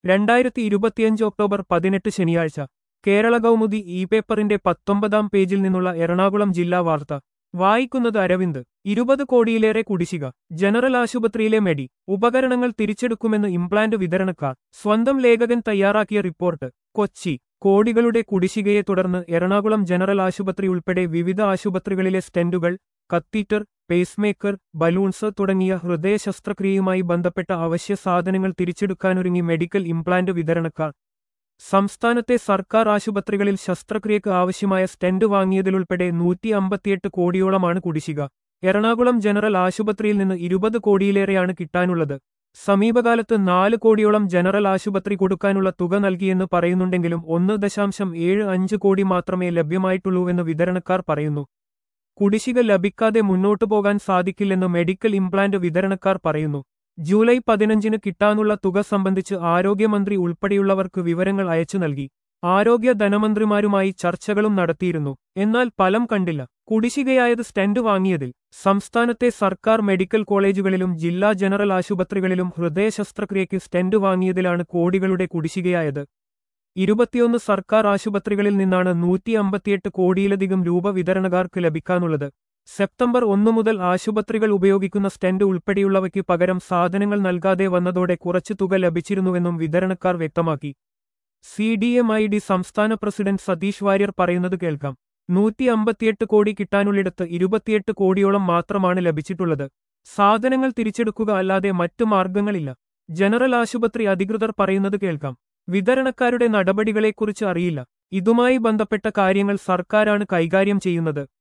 രണ്ടായിരത്തി ഇരുപത്തിയഞ്ച് ഒക്ടോബർ പതിനെട്ട് ശനിയാഴ്ച കേരള കൗമുദി ഇ പേപ്പറിന്റെ പത്തൊമ്പതാം പേജിൽ നിന്നുള്ള എറണാകുളം ജില്ലാ വാർത്ത വായിക്കുന്നത് അരവിന്ദ് ഇരുപത് കോടിയിലേറെ കുടിശ്ശിക ജനറൽ ആശുപത്രിയിലെ മെഡി ഉപകരണങ്ങൾ തിരിച്ചെടുക്കുമെന്ന് ഇംപ്ലാന്റ് വിതരണക്കാർ സ്വന്തം ലേഖകൻ തയ്യാറാക്കിയ റിപ്പോർട്ട് കൊച്ചി കോടികളുടെ കുടിശ്ശികയെ തുടർന്ന് എറണാകുളം ജനറൽ ആശുപത്രി ഉൾപ്പെടെ വിവിധ ആശുപത്രികളിലെ സ്റ്റെന്റുകൾ കത്തീറ്റർ പേസ്മേക്കർ ബലൂൺസ് തുടങ്ങിയ ഹൃദയ ശസ്ത്രക്രിയയുമായി ബന്ധപ്പെട്ട അവശ്യ സാധനങ്ങൾ തിരിച്ചെടുക്കാനൊരുങ്ങി മെഡിക്കൽ ഇംപ്ലാന്റ് വിതരണക്കാർ സംസ്ഥാനത്തെ സർക്കാർ ആശുപത്രികളിൽ ശസ്ത്രക്രിയക്ക് ആവശ്യമായ സ്റ്റെന്റ് വാങ്ങിയതിലുൾപ്പെടെ നൂറ്റി അമ്പത്തിയെട്ട് കോടിയോളമാണ് കുടിശ്ശിക എറണാകുളം ജനറൽ ആശുപത്രിയിൽ നിന്ന് ഇരുപത് കോടിയിലേറെയാണ് കിട്ടാനുള്ളത് സമീപകാലത്ത് നാല് കോടിയോളം ജനറൽ ആശുപത്രി കൊടുക്കാനുള്ള തുക നൽകിയെന്ന് പറയുന്നുണ്ടെങ്കിലും ഒന്ന് ദശാംശം ഏഴ് അഞ്ച് കോടി മാത്രമേ ലഭ്യമായിട്ടുള്ളൂവെന്ന് വിതരണക്കാർ പറയുന്നു കുടിശ്ശിക ലഭിക്കാതെ മുന്നോട്ടു പോകാൻ സാധിക്കില്ലെന്ന് മെഡിക്കൽ ഇംപ്ലാന്റ് വിതരണക്കാർ പറയുന്നു ജൂലൈ പതിനഞ്ചിന് കിട്ടാനുള്ള തുക സംബന്ധിച്ച് ആരോഗ്യമന്ത്രി ഉൾപ്പെടെയുള്ളവർക്ക് വിവരങ്ങൾ അയച്ചു നൽകി ആരോഗ്യ ധനമന്ത്രിമാരുമായി ചർച്ചകളും നടത്തിയിരുന്നു എന്നാൽ ഫലം കണ്ടില്ല കുടിശ്ശികയായത് സ്റ്റെന്റ് വാങ്ങിയതിൽ സംസ്ഥാനത്തെ സർക്കാർ മെഡിക്കൽ കോളേജുകളിലും ജില്ലാ ജനറൽ ആശുപത്രികളിലും ഹൃദയ ശസ്ത്രക്രിയയ്ക്ക് സ്റ്റെന്റ് വാങ്ങിയതിലാണ് കോടികളുടെ കുടിശ്ശികയായത് ഇരുപത്തിയൊന്ന് സർക്കാർ ആശുപത്രികളിൽ നിന്നാണ് നൂറ്റി അമ്പത്തിയെട്ട് കോടിയിലധികം രൂപ വിതരണക്കാർക്ക് ലഭിക്കാനുള്ളത് സെപ്റ്റംബർ ഒന്നു മുതൽ ആശുപത്രികൾ ഉപയോഗിക്കുന്ന സ്റ്റെന്റ് ഉൾപ്പെടെയുള്ളവയ്ക്ക് പകരം സാധനങ്ങൾ നൽകാതെ വന്നതോടെ കുറച്ചു തുക ലഭിച്ചിരുന്നുവെന്നും വിതരണക്കാർ വ്യക്തമാക്കി C D M I D സംസ്ഥാന പ്രസിഡന്റ് സതീഷ് വാര്യർ പറയുന്നത് കേൾക്കാം നൂറ്റി അമ്പത്തിയെട്ട് കോടി കിട്ടാനുള്ളിടത്ത് ഇരുപത്തിയെട്ട് കോടിയോളം മാത്രമാണ് ലഭിച്ചിട്ടുള്ളത് സാധനങ്ങൾ തിരിച്ചെടുക്കുക അല്ലാതെ മറ്റു മാർഗങ്ങളില്ല ജനറൽ ആശുപത്രി അധികൃതർ പറയുന്നത് കേൾക്കാം വിതരണക്കാരുടെ നടപടികളെക്കുറിച്ച് അറിയില്ല ഇതുമായി ബന്ധപ്പെട്ട കാര്യങ്ങൾ സർക്കാരാണ് കൈകാര്യം ചെയ്യുന്നത്